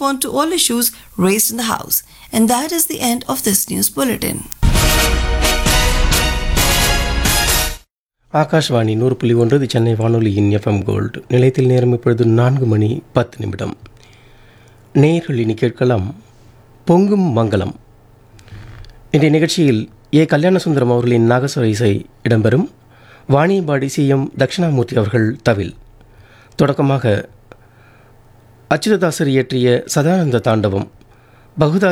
respond to all issues raised in the House. And that is the end of this news bulletin. Akashvani நூறு புள்ளி ஒன்று இது சென்னை வானொலியின் FM gold நிலையத்தில் நேரம் இப்பொழுது நான்கு மணி பத்து நிமிடம் நேயர்கள் இனி கேட்கலாம் பொங்கும் மங்களம் இன்றைய நிகழ்ச்சியில் ஏ கல்யாணசுந்தரம் அவர்களின் நாகஸ்வர இசை இடம்பெறும் வாணியம்பாடி சிஎம் தட்சிணாமூர்த்தி அவர்கள் தவில் தொடக்கமாக அச்சுததாசர் இயற்றிய சதானந்த தாண்டவம் பகுதா